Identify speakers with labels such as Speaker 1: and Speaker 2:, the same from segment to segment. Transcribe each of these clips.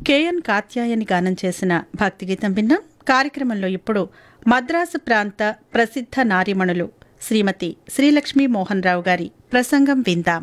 Speaker 1: KN Katyayani గానం చేసిన భక్తి గీతం విన్నాం కార్యక్రమంలో ఇప్పుడు మద్రాసు ప్రాంత ప్రసిద్ధ నార్యమణులు శ్రీమతి శ్రీలక్ష్మీ మోహన్ రావు గారి ప్రసంగం విందాం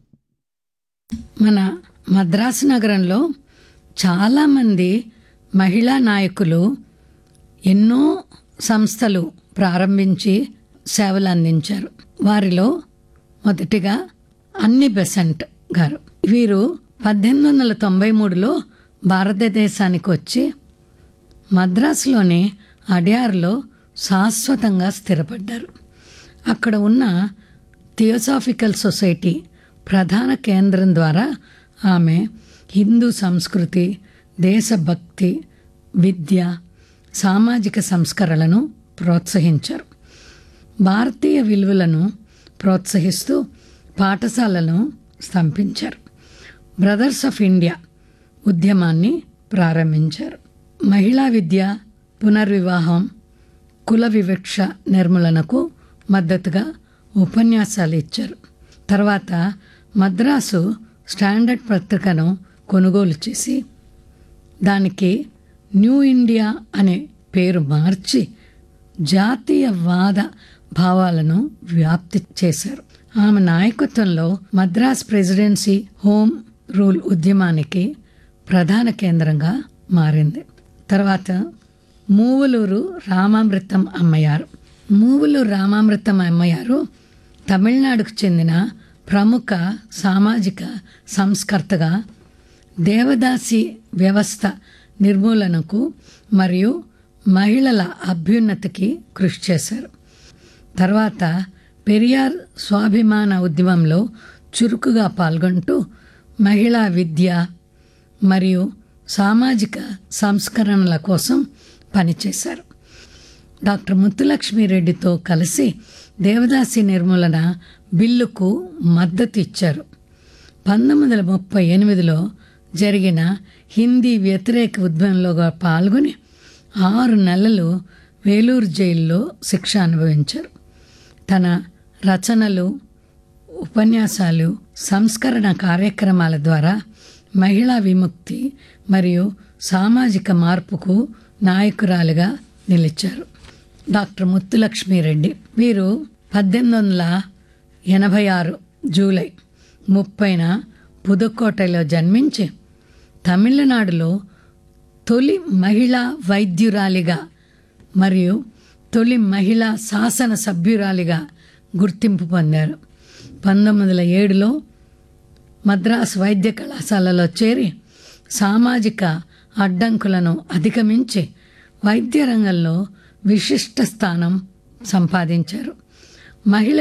Speaker 2: మన మద్రాసు నగరంలో చాలామంది మహిళా నాయకులు ఎన్నో సంస్థలు ప్రారంభించి సేవలు అందించారు వారిలో మొదటిగా అన్ని బెసెంట్ గారు వీరు పద్దెనిమిది వందల తొంభై మూడులో భారతదేశానికి వచ్చి మద్రాసులోని అడ్యార్లో శాశ్వతంగా స్థిరపడ్డారు అక్కడ ఉన్న థియోసాఫికల్ సొసైటీ ప్రధాన కేంద్రం ద్వారా ఆమె హిందూ సంస్కృతి దేశభక్తి విద్య సామాజిక సంస్కరణలను ప్రోత్సహించారు భారతీయ విలువలను ప్రోత్సహిస్తూ పాఠశాలను స్థాపించారు బ్రదర్స్ ఆఫ్ ఇండియా ఉద్యమాన్ని ప్రారంభించారు మహిళా విద్య పునర్వివాహం కుల వివక్ష నిర్మూలనకు మద్దతుగా ఉపన్యాసాలు ఇచ్చారు తర్వాత మద్రాసు స్టాండర్డ్ పత్రికను కొనుగోలు చేసి దానికి న్యూ ఇండియా అనే పేరు మార్చి జాతీయవాద భావాలను వ్యాప్తి చేశారు ఆమె నాయకత్వంలో మద్రాస్ ప్రెసిడెన్సీ హోమ్ రూల్ ఉద్యమానికి ప్రధాన కేంద్రంగా మారింది తర్వాత మూవలూరు రామామృతం అమ్మయారు మూవలూరు రామామృతం అమ్మయారు తమిళనాడుకు చెందిన ప్రముఖ సామాజిక సంస్కర్తగా దేవదాసి వ్యవస్థ నిర్మూలనకు మరియు మహిళల అభ్యున్నతికి కృషి చేశారు తర్వాత పెరియార్ స్వాభిమాన ఉద్యమంలో చురుకుగా పాల్గొంటూ మహిళా విద్య మరియు సామాజిక సంస్కరణల కోసం పనిచేశారు డాక్టర్ ముత్తులక్ష్మిరెడ్డితో కలిసి దేవదాసి నిర్మూలన బిల్లుకు మద్దతు ఇచ్చారు పంతొమ్మిది వందల ముప్పై ఎనిమిదిలో జరిగిన హిందీ వ్యతిరేక ఉద్యమంలో పాల్గొని ఆరు నెలలు వేలూరు జైల్లో శిక్ష అనుభవించారు తన రచనలు ఉపన్యాసాలు సంస్కరణ కార్యక్రమాల ద్వారా మహిళా విముక్తి మరియు సామాజిక మార్పుకు నాయకురాలుగా నిలిచారు డాక్టర్ ముత్తులక్ష్మిరెడ్డి వీరు పద్దెనిమిది వందల ఎనభై ఆరు జూలై ముప్పైన పుదుక్కోటలో జన్మించి తమిళనాడులో తొలి మహిళా వైద్యురాలిగా మరియు తొలి మహిళా శాసన సభ్యురాలిగా గుర్తింపు పొందారు పంతొమ్మిది వందల ఏడులో మద్రాసు వైద్య కళాశాలలో చేరి సామాజిక అడ్డంకులను అధిగమించి వైద్య రంగంలో విశిష్ట స్థానం సంపాదించారు మహిళ